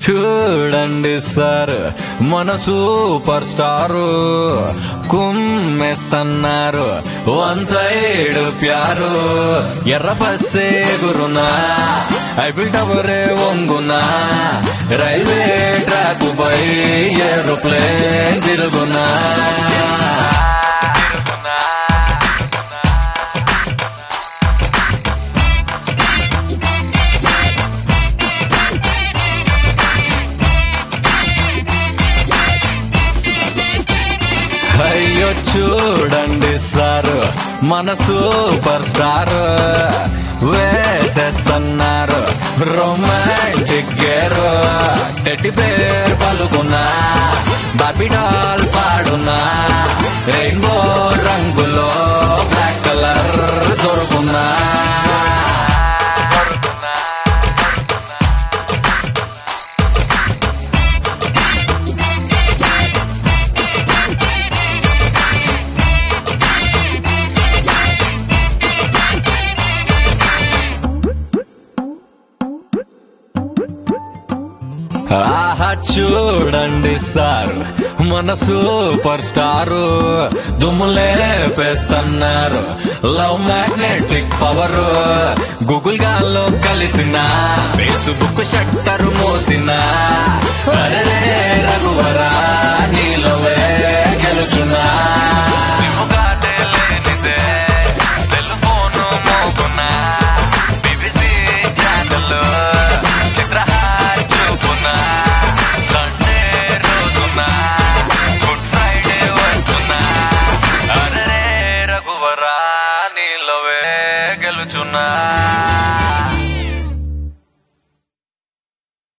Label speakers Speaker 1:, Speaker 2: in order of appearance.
Speaker 1: చూడండి సార్ మన super star కుమ్మేస్తున్నారు వన్ సైడ్ ప్యారు ఎర్ర బస్సే గురునా ఐఫిల్ టవరే వంగునా రైల్వే ట్రాక్ పై ఏరోప్లేన్ తిరుగునా అయ్యో చూడండి సార్ మన సూపర్ స్టార్ వేసేస్తున్నారు రొమాంటిక్ గేరు టెట్టి పేరు పలుకున్నా బాబిడాల్ పాడునా రెయిన్బో రంగులో బ్లాక్ కలర్ దొరుకున్నా ఆహా చూడండి సార్ మన సూపర్ స్టారు దుమ్ములే పేస్తున్నారు లవ్ మ్యాగ్నెటిక్ పవర్ గూగుల్ గాల్లో కలిసిన ఫేస్బుక్ షట్టర్ మోసిన